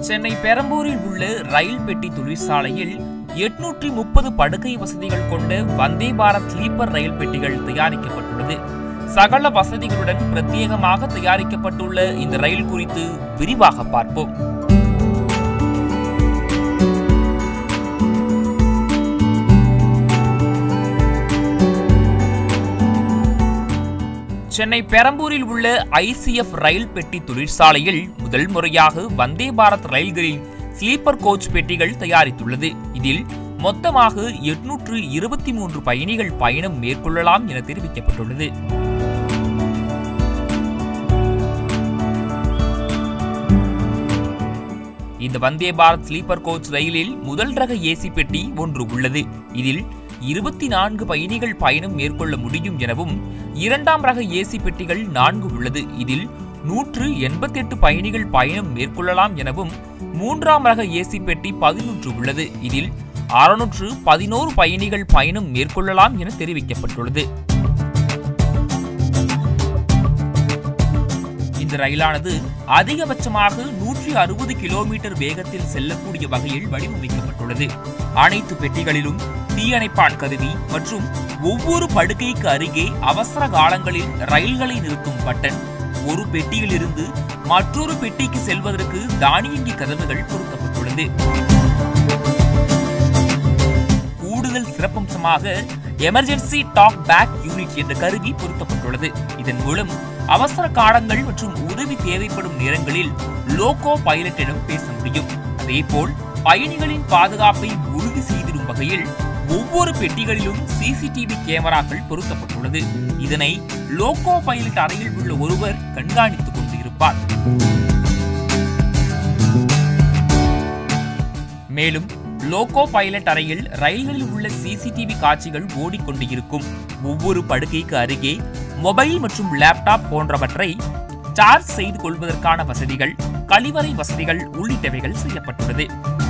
சென்னை பெரம்பூரில் உள்ள ரயில் பெட்டி தொழிற்சாலையில் எட்நூற்றி முப்பது படுக்கை வசதிகள் கொண்ட வந்தே பாரத் ஸ்லீப்பர் ரயில் பெட்டிகள் தயாரிக்கப்பட்டுள்ளது சகல வசதிகளுடன் பிரத்யேகமாக தயாரிக்கப்பட்டுள்ள இந்த ரயில் குறித்து விரிவாக பார்ப்போம் சென்னை பெரம்பூரில் உள்ள ஐசிஎஃப் ரயில் பெட்டி தொழிற்சாலையில் முதல் முறையாக வந்தே பாரத் ரயில்களில் ஸ்லீப்பர் கோச் பெட்டிகள் தயாரித்துள்ளது இதில் மொத்தமாக எட்நூற்று இருபத்தி மூன்று பயணிகள் பயணம் மேற்கொள்ளலாம் என தெரிவிக்கப்பட்டுள்ளது இந்த வந்தே பாரத் ஸ்லீப்பர் கோச் ரயிலில் முதல் ரக ஏசி பெட்டி ஒன்று உள்ளது இதில் இருபத்தி நான்கு பயணிகள் பயணம் மேற்கொள்ள முடியும் எனவும் இரண்டாம் ரக ஏசி பெட்டிகள் நான்கு உள்ளது இதில் நூற்று எண்பத்தி எட்டு பயணிகள் பயணம் மேற்கொள்ளலாம் எனவும் மூன்றாம் ரக ஏசி பெட்டி பதினொன்று உள்ளது இதில் அறுநூற்று பதினோரு பயணிகள் பயணம் மேற்கொள்ளலாம் என தெரிவிக்கப்பட்டுள்ளது இந்த ரயிலானது அதிகபட்சமாக நூற்றி அறுபது கிலோமீட்டர் வேகத்தில் செல்லக்கூடிய வகையில் வடிவமைக்கப்பட்டுள்ளது அனைத்து பெட்டிகளிலும் தீயணைப்பான் கருவி மற்றும் ஒவ்வொரு படுக்கைக்கு அருகே அவசர காலங்களில் ரயில்களை நிறுத்தும் பட்டன் ஒரு பெட்டியிலிருந்து மற்றொரு பெட்டிக்கு செல்வதற்கு தானியங்கி கதவுகள் பொருத்தப்பட்டுள்ளது கூடுதல் சிறப்பம்சமாக எமர்ஜென்சி டாக் பேக் யூனிட் என்ற கருவி பொருத்தப்பட்டுள்ளது இதன் மூலம் அவசர காலங்கள் மற்றும் உதவி தேவைப்படும் நேரங்களில் லோகோ பைலட்டிடம் பேச முடியும் அதேபோல் பயணிகளின் பாதுகாப்பை உறுதி செய்திடும் வகையில் ஒவ்வொரு பெட்டிகளிலும் சிசிடிவி கேமராக்கள் பொருத்தப்பட்டுள்ளது இதனை லோகோ பைலட் அறையில் உள்ள ஒருவர் கண்காணித்துக் கொண்டு இருப்பார் மேலும் லோகோ பைலட் அறையில் ரயில்களில் உள்ள சிசிடிவி காட்சிகள் ஓடிக்கொண்டு இருக்கும் ஒவ்வொரு படுக்கைக்கு அருகே மொபைல் மற்றும் லேப்டாப் போன்றவற்றை சார்ஜ் செய்து கொள்வதற்கான வசதிகள் கழிவறை வசதிகள் உள்ளிட்டவைகள் செய்யப்பட்டுள்ளது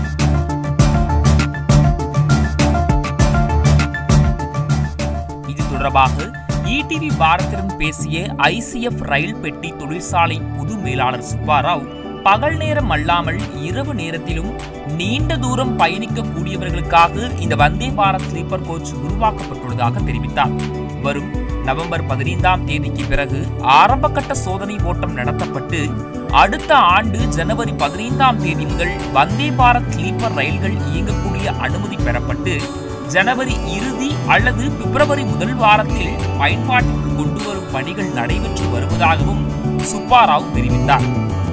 இது தொடர்பாக இடிவி பாரதிடம் பேசிய ஐசிஎஃப் ரயில் பெட்டி தொழிற்சாலை பொது மேலாளர் சுப்பாராவ் பகல் நேரம் அல்லாமல் இரவு நேரத்திலும் நீண்ட தூரம் பயணிக்க கூடியவர்களுக்காக இந்த வந்தே பாரத் ஸ்லீப்பர் கோச் உருவாக்கப்பட்டுள்ளதாக தெரிவித்தார் வரும் நவம்பர் பதினைந்தாம் தேதிக்கு பிறகு ஆரம்பகட்ட சோதனை ஓட்டம் நடத்தப்பட்டு அடுத்த ஆண்டு ஜனவரி பதினைந்தாம் தேதி முதல் வந்தே பாரத் ஸ்லீப்பர் ரயில்கள் இயங்கக்கூடிய அனுமதி பெறப்பட்டு ஜனவரி இறுதி அல்லது பிப்ரவரி முதல் வாரத்தில் பயன்பாட்டிற்கு கொண்டு வரும் பணிகள் நடைபெற்று வருவதாகவும் சுப்பாராவ் தெரிவித்தார்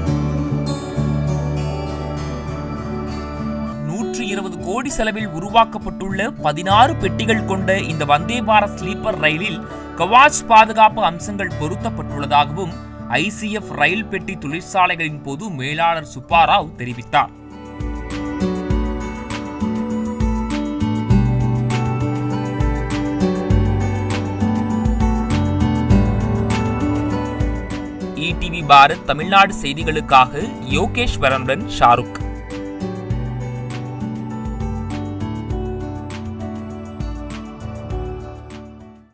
நூற்றி இருபது கோடி செலவில் உருவாக்கப்பட்டுள்ள பதினாறு பெட்டிகள் கொண்ட இந்த வந்தே பாரத் ஸ்லீப்பர் ரயிலில் கவாச் பாதுகாப்பு அம்சங்கள் பொருத்தப்பட்டுள்ளதாகவும் ஐசிஎஃப் ரயில் பெட்டி தொழிற்சாலைகளின் பொது மேலாளர் சுப்பாராவ் தெரிவித்தார் இடிவி பாரத் தமிழ்நாடு செய்திகளுக்காக யோகேஸ்வரனுடன் ஷாருக்